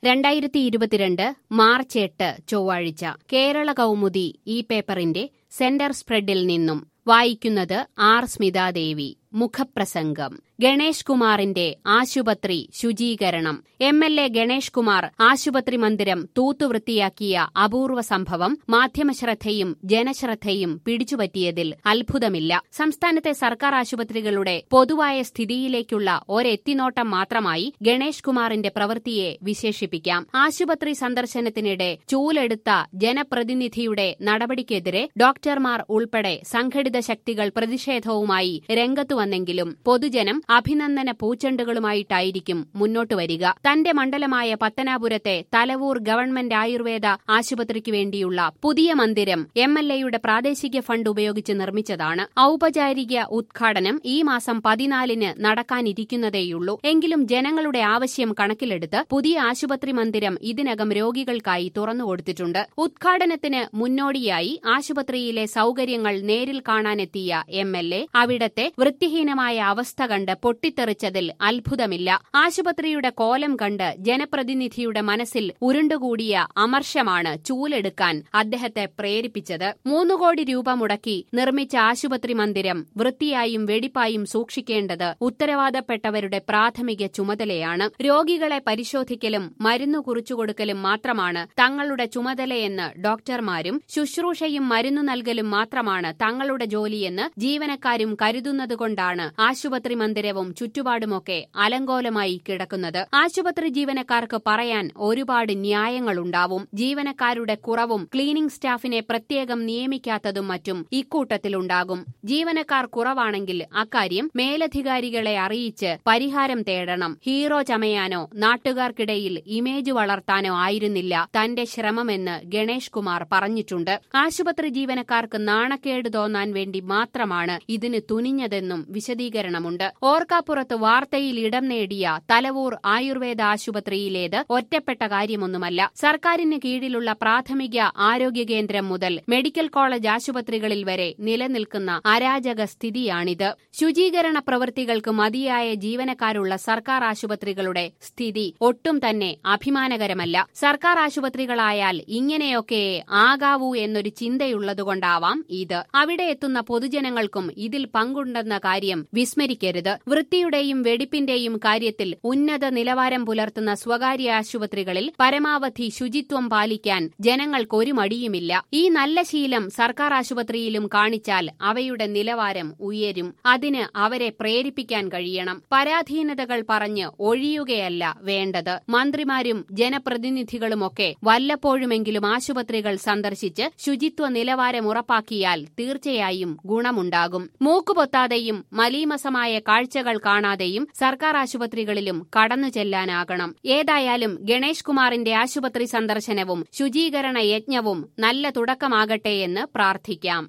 രണ്ടായിരത്തി ഇരുപത്തിരണ്ട് മാർച്ച് എട്ട് ചൊവ്വാഴ്ച കേരള കൗമുദി ഈ പേപ്പറിന്റെ സെന്റർ സ്പ്രെഡിൽ നിന്നും വായിക്കുന്നത് ആർ സ്മിതാദേവി മുഖപ്രസംഗം ഗണേഷ് കുമാറിന്റെ ആശുപത്രി ശുചീകരണം M L A Ganesh Kumar ആശുപത്രി മന്ദിരം തൂത്തുവൃത്തിയാക്കിയ അപൂർവ സംഭവം മാധ്യമശ്രദ്ധയും ജനശ്രദ്ധയും പിടിച്ചുപറ്റിയതിൽ അത്ഭുതമില്ല സംസ്ഥാനത്തെ സർക്കാർ ആശുപത്രികളുടെ പൊതുവായ സ്ഥിതിയിലേക്കുള്ള ഒരെത്തിനോട്ടം മാത്രമായി ഗണേഷ് കുമാറിന്റെ പ്രവൃത്തിയെ വിശേഷിപ്പിക്കാം ആശുപത്രി സന്ദർശനത്തിനിടെ ചൂലെടുത്ത ജനപ്രതിനിധിയുടെ നടപടിക്കെതിരെ ഡോക്ടർമാർ ഉൾപ്പെടെ സംഘടിത ശക്തികൾ പ്രതിഷേധവുമായി രംഗത്തു വന്നെങ്കിലും പൊതുജനം അഭിനന്ദന പൂച്ചെണ്ടുകളുമായിട്ടായിരിക്കും മുന്നോട്ടു വരിക തന്റെ മണ്ഡലമായ പത്തനാപുരത്തെ തലവൂർ ഗവൺമെന്റ് ആയുർവേദ ആശുപത്രിക്ക് വേണ്ടിയുള്ള പുതിയ മന്ദിരം എം എൽ എയുടെ പ്രാദേശിക ഫണ്ട് ഉപയോഗിച്ച് നിർമ്മിച്ചതാണ് ഔപചാരിക ഉദ്ഘാടനം ഈ മാസം പതിനാലിന് നടക്കാനിരിക്കുന്നതേയുള്ളൂ എങ്കിലും ജനങ്ങളുടെ ആവശ്യം കണക്കിലെടുത്ത് പുതിയ ആശുപത്രി മന്ദിരം ഇതിനകം രോഗികൾക്കായി തുറന്നുകൊടുത്തിട്ടുണ്ട് ഉദ്ഘാടനത്തിന് മുന്നോടിയായി ആശുപത്രിയിലെ സൌകര്യങ്ങൾ നേരിൽ കാണാനെത്തിയ എം എൽ എ അവിടത്തെ വൃത്തിഹീനമായ അവസ്ഥ കണ്ട് പൊട്ടിത്തെറിച്ചതിൽ അത്ഭുതമില്ല ആശുപത്രിയുടെ കോലം കണ്ട് ജനപ്രതിനിധിയുടെ മനസ്സിൽ ഉരുണ്ടുകൂടിയ അമർഷമാണ് ചൂലെടുക്കാൻ അദ്ദേഹത്തെ പ്രേരിപ്പിച്ചത് മൂന്നു കോടി രൂപ മുടക്കി നിർമ്മിച്ച ആശുപത്രി മന്ദിരം വൃത്തിയായും വെടിപ്പായും സൂക്ഷിക്കേണ്ടത് ഉത്തരവാദപ്പെട്ടവരുടെ പ്രാഥമിക ചുമതലയാണ് രോഗികളെ പരിശോധിക്കലും മരുന്നു കുറിച്ചുകൊടുക്കലും മാത്രമാണ് തങ്ങളുടെ ചുമതലയെന്ന് ഡോക്ടർമാരും ശുശ്രൂഷയും മരുന്നു നൽകലും മാത്രമാണ് തങ്ങളുടെ ജോലിയെന്ന് ജീവനക്കാരും കരുതുന്നതുകൊണ്ടാണ് ആശുപത്രി മന്ദിരവും ചുറ്റുപാടുമൊക്കെ അലങ്കോലമായി കിടക്കുന്നത് ആശുപത്രി ജീവനക്കാർക്ക് പറയാൻ ഒരുപാട് ന്യായങ്ങളുണ്ടാവും ജീവനക്കാരുടെ കുറവും ക്ലീനിംഗ് സ്റ്റാഫിനെ പ്രത്യേകം നിയമിക്കാത്തതും മറ്റും ഇക്കൂട്ടത്തിലുണ്ടാകും ജീവനക്കാർ കുറവാണെങ്കിൽ അക്കാര്യം മേലധികാരികളെ അറിയിച്ച് പരിഹാരം തേടണം ഹീറോ ചമയാനോ നാട്ടുകാർക്കിടയിൽ ഇമേജ് വളർത്താനോ ആയിരുന്നില്ല തന്റെ ശ്രമമെന്ന് ഗണേഷ് കുമാർ പറഞ്ഞിട്ടുണ്ട് ആശുപത്രി ജീവനക്കാർക്ക് നാണക്കേട് തോന്നാൻ വേണ്ടി മാത്രമാണ് ഇതിന് തുനിഞ്ഞതെന്നും വിശദീകരണമുണ്ട് ഓർക്കാപ്പുറത്ത് വാർത്തയിൽ ഇടം നേടിയ തലവൂർ ആയുർവേദ ആശുപത്രിയിലേത് ഒറ്റപ്പെട്ട കാര്യമൊന്നുമല്ല സർക്കാരിന് കീഴിലുള്ള പ്രാഥമിക ആരോഗ്യ കേന്ദ്രം മുതൽ മെഡിക്കൽ കോളേജ് ആശുപത്രികളിൽ വരെ നിലനിൽക്കുന്ന അരാജക സ്ഥിതിയാണിത് ശുചീകരണ പ്രവൃത്തികൾക്ക് മതിയായ ജീവനക്കാരുള്ള സർക്കാർ ആശുപത്രികളുടെ സ്ഥിതി ഒട്ടും തന്നെ അഭിമാനകരമല്ല സർക്കാർ ആശുപത്രികളായാൽ ഇങ്ങനെയൊക്കെ ആകാവൂ എന്നൊരു ചിന്തയുള്ളതുകൊണ്ടാവാം ഇത് അവിടെ എത്തുന്ന പൊതുജനങ്ങൾക്കും ഇതിൽ പങ്കുണ്ടെന്ന കാര്യം വിസ്മരിക്കരുത് വൃത്തിയുടെയും വെടിപ്പിന്റെയും കാര്യത്തിൽ ഉന്നത നിലവാരം പുലർത്തുന്ന സ്വകാര്യ ആശുപത്രികളിൽ പരമാവധി ശുചിത്വം പാലിക്കാൻ ജനങ്ങൾക്ക് ഒരു മടിയുമില്ല ഈ നല്ല ശീലം സർക്കാർ ആശുപത്രിയിലും കാണിച്ചാൽ അവയുടെ നിലവാരം ഉയരും അതിന് അവരെ പ്രേരിപ്പിക്കാൻ കഴിയണം പരാധീനതകൾ പറഞ്ഞ് ഒഴിയുകയല്ല വേണ്ടത് മന്ത്രിമാരും ജനപ്രതിനിധികളുമൊക്കെ വല്ലപ്പോഴുമെങ്കിലും ആശുപത്രികൾ സന്ദർശിച്ച് ശുചിത്വ നിലവാരം ഉറപ്പാക്കിയാൽ തീർച്ചയായും ഗുണമുണ്ടാകും മൂക്കുപൊത്താതെയും മലീമസമായ കാഴ്ചകൾ കാണാതെയും സർക്കാർ ആശുപത്രികളിലും കടന്നു ചെല്ലാനാകണം ഏതായാലും ഗണേഷ് കുമാറിന്റെ ആശുപത്രി സന്ദർശനവും ശുചീകരണ യജ്ഞവും നല്ല തുടക്കമാകട്ടെയെന്ന് പ്രാർത്ഥിക്കാം